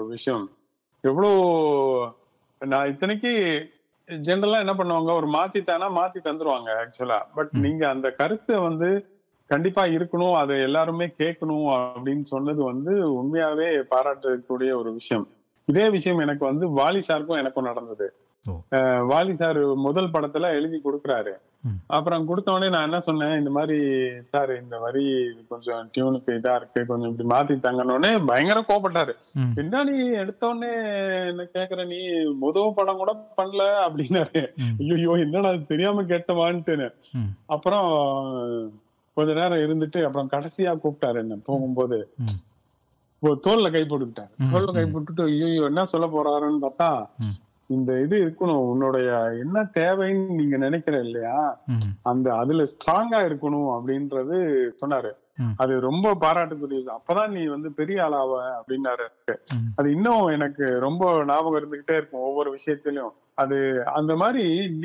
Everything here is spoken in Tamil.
விஷயம் எவ்வளோ நான் இத்தனைக்கு ஜென்ரலா என்ன பண்ணுவாங்க ஒரு மாத்திட்டானா மாத்தி தந்துருவாங்க ஆக்சுவலா பட் ம். நீங்க அந்த கருத்தை வந்து கண்டிப்பா இருக்கணும் அதை எல்லாருமே கேட்கணும் அப்படின்னு சொன்னது வந்து உண்மையாவே பாராட்டக்கூடிய ஒரு விஷயம் இதே விஷயம் எனக்கு வந்து வாலி சாருக்கும் எனக்கும் நடந்தது ஓ. அஹ் வாலி சார் முதல் படத்துல எழுதி கொடுக்குறாரு ம். அப்புறம் கொடுத்த உடனே நான் என்ன சொன்னேன் இந்த மாதிரி சார் இந்த வரி கொஞ்சம் டியூனுக்கு இதா இருக்கு கொஞ்சம் இப்படி மாத்தி தாங்கன்னு பயங்கர கோபப்பட்டாரு ம். பின்னாடி எடுத்த உடனே என்ன கேக்குற நீ முதல் படம் கூட பண்ணல அப்படின்னாரு ம். ஐயோ என்னடா இது தெரியாம கேட்டவான்ட்டு ம். அப்புறம் கொஞ்ச நேரம் இருந்துட்டு அப்புறம் கடைசியா கூப்பிட்டாரு என்ன போகும்போது ம். இப்போ தோல்ல கை போட்டுக்கிட்டாரு ம், தோல்ல கை ம். போட்டுட்டு ஐயோ என்ன சொல்ல போறாருன்னு பார்த்தா ம். இந்த இது இருக்கணும் உன்னுடைய என்ன தேவைன்னு நீங்க நினைக்கிற இல்லையா ம். அந்த அதுல ஸ்ட்ராங்கா இருக்கணும் அப்படின்றது சொன்னாரு ம். அது ரொம்ப பாராட்டுக்குரியது அப்பதான் நீ வந்து பெரிய ஆளாவ அப்படின்னாரு ம். அது இன்னும் எனக்கு ரொம்ப ஞாபகம் இருந்துகிட்டே இருக்கும் ஒவ்வொரு விஷயத்திலயும் அது அந்த மாதிரி